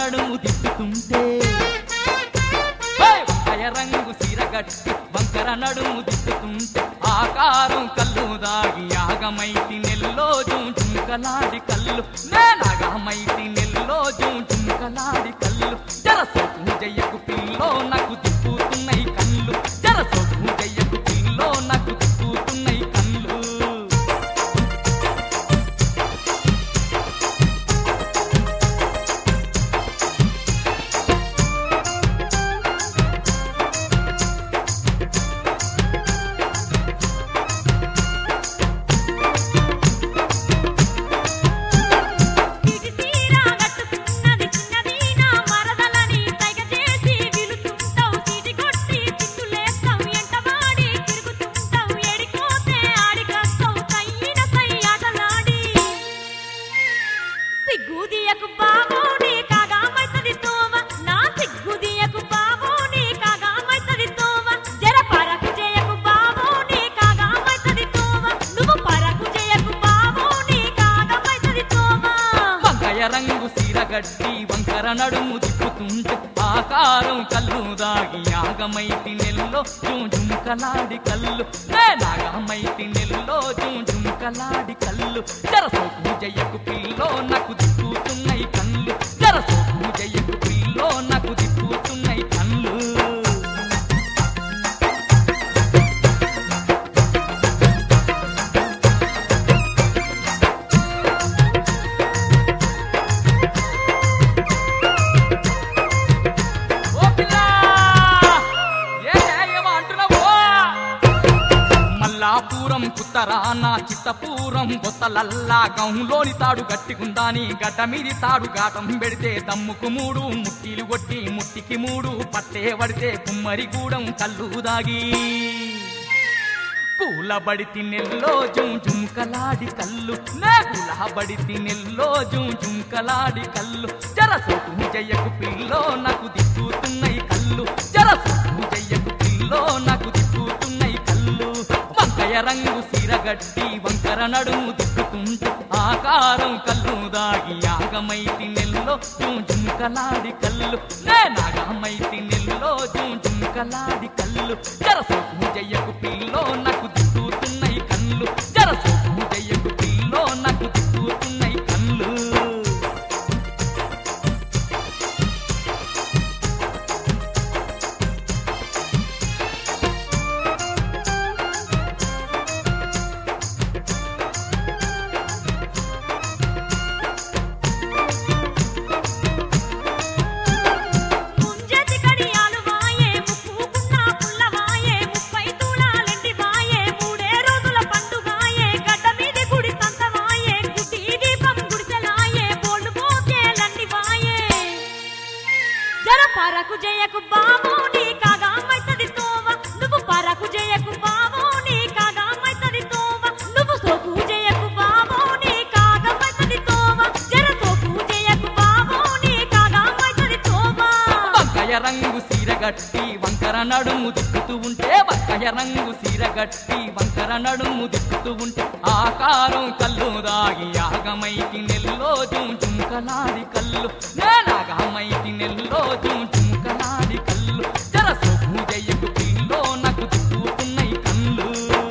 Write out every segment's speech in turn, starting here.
నడుము తిప్పుతుంటే హే! వంకాయ రంగు సీరగట్టి వంకర నడుము తిప్పుతుంటే ఆకారం కళ్ళు దాగి ఆగమైతి నెల్లో జుంకలాడి కళ్ళు నేనాగమైతి నెల్లో జుంకలాడి కళ్ళు జరసోకు జయ్యకు పిల్లో నాకు తిప్పుతున్నాయి కళ్ళు జరసోకు జయ్యకు పిల్లో నాకు తిప్పుతున్నాయి కళ్ళు ఇటు తీరా గట్టుకున్నది చిన్నది నా మరదలని తెగ చేసి విలుతుంటావు సీటి కొట్టి చిందులేస్తావు ఎంటవాడి తిరుగుతుంటావు ఎడిపోతే ఆడికొస్తావు కయ్యిన సై ఆటలాడి సిగ్గుదియకు బాబు నీ కాగా మైతది తోవ నా సిగ్గుదియకు బాబు నీ కాగా మైతది తోవ జర పరకు చేయకు బాబు నీ కాగా మైతది తోవ నువ్వు పరకు చేయకు బాబు నీ కాగా మైతది తోవ వంకాయ రంగు సీరగట్టి వంకర నడుము తిప్పుతుంటే ఆకారం కళ్ళు దాగి ఆగమైతి నెల్లో జుంకలాడి కళ్ళు నేనాగమైతి నెల్లో జుంకలాడి కళ్ళు జరసోకు జయ్యకు పిల్లో నాకు దిక్కుతున్నాయి కళ్ళు జరసోకు జయ్యకు పిల్లో నాకు దిక్కుతున్నాయి కళ్ళు ఓ పిల్లా! ఏంటే ఏమో అంటున్నావు? మల్లాపురం కుత్తరాన చిత్తపురం కొత్తలల్లా గౌలోని తాడు గట్టిగుందాని గడ్డ మీది తాడు గాటం పెడితే దమ్ముకు మూడు ముట్టిలు కొట్టి ముట్టికి మూడు పట్టే పడితే కుమ్మరిగూడెం కళ్ళు దాగి కూలబడి తిన్నెల్లో జుం జుంకలాడి కళ్ళు నే కూలబడి తిన్నెల్లో జుం జుంకలాడి కళ్ళు జరసోకు జయ్యకు పిల్లో నాకు దిక్కుతున్నాయి కళ్ళు జరసోకు జయ్యకు పిల్లో నాకు దిక్కుతున్నాయి కళ్ళు వంకాయ రంగు సీరగట్టి వంకర నడుము దిక్కుతుంటే ఆకారం కళ్ళు దాగి ఆగమైతి నెల్లో జుం జుంకలాడి కళ్ళు నే నాగమైతి నెల్లో జుం జుంకలాడి కళ్ళు జరసోకు జయ్యకు పిల్లో నాకు దిక్కుతున్నాయి కళ్ళు జరసోకు జయ్యకు పిల్లో నాకు దిక్కుతున్నాయి కళ్ళు ముంజతి కడియాలు వాయే ముక్కుకున్న పుల్లవాయే ముప్పై తులాలెండి వాయే మూడే రోజుల పండుగాయే గడ్డ మీది గుడి సంతవాయే గుడి దీపం గుడిసెలాయే బోళ్ళు పోకేలన్నీ వాయే జర పరకు జయకు బాబు నీ కాగా మైతది తోవ నువ్వు పరకు జయకు బాబు నీ కాగా మైతది తోవ నువ్వు సోకు జయకు బాబు నీ కాగా మైతది తోవ జర సోకు జయకు బాబు నీ కాగా మైతది తోవ వంకాయ రంగు సీరగట్టి వంకర నడుము దిక్కుతూ ఉంటే వంకాయ రంగు సీరగట్టి వంకర నడుము దిక్కుతూ ఉంటే ఆకారం కళ్ళు దాగి ఆగమైకి నెల్లో జుం జుంకలాడి కళ్ళు నేనాగమైకి నెల్లో జుం జుంకలాడి కళ్ళు జరసోకు జయ్యకు పిల్లో నాకు దిక్కుతున్నాయి కళ్ళు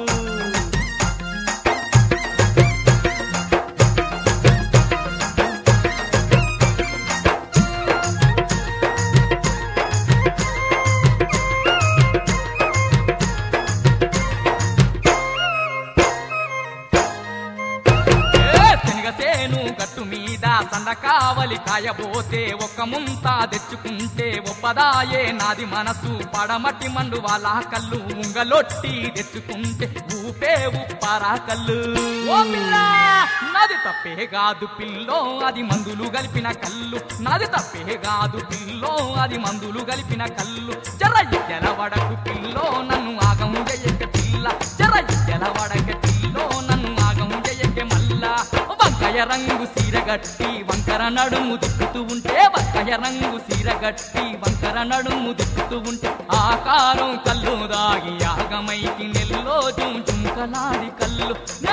ఏ శనగసేను గట్టు మీద సంద కావలి కాయబోతే ఒక్క ముంత తెచ్చుకుంటే ఒప్పదాయే నాది మనసు పడమటి మండు వాళ్ళ కళ్ళు ఉంగలొట్టి తెచ్చుకుంటే ఊపే ఉప్పారా కళ్ళు ఓ పిల్లా నాది తప్పే కాదు పిల్లో అది మందులు కలిపిన కళ్ళు నాది తప్పే కాదు పిల్లో అది మందులు కలిపిన కళ్ళు జర ఎలవడకు పిల్లో నన్ను ఆగం చెయ్యక పిల్ల జర ఎలవడక పిల్లో నన్ను ఆగం చెయ్యక మల్లా వంకాయ రంగు సీరగట్టి వంకర నడుము దిక్కుతూ ఉంటే వంకాయ రంగు సీరగట్టి వంకర నడుము దిక్కుతూ ఉంటే ఆకారం కళ్ళు దాగి ఆగమైకి నెల్లో జుం జుంకలాడి కళ్ళు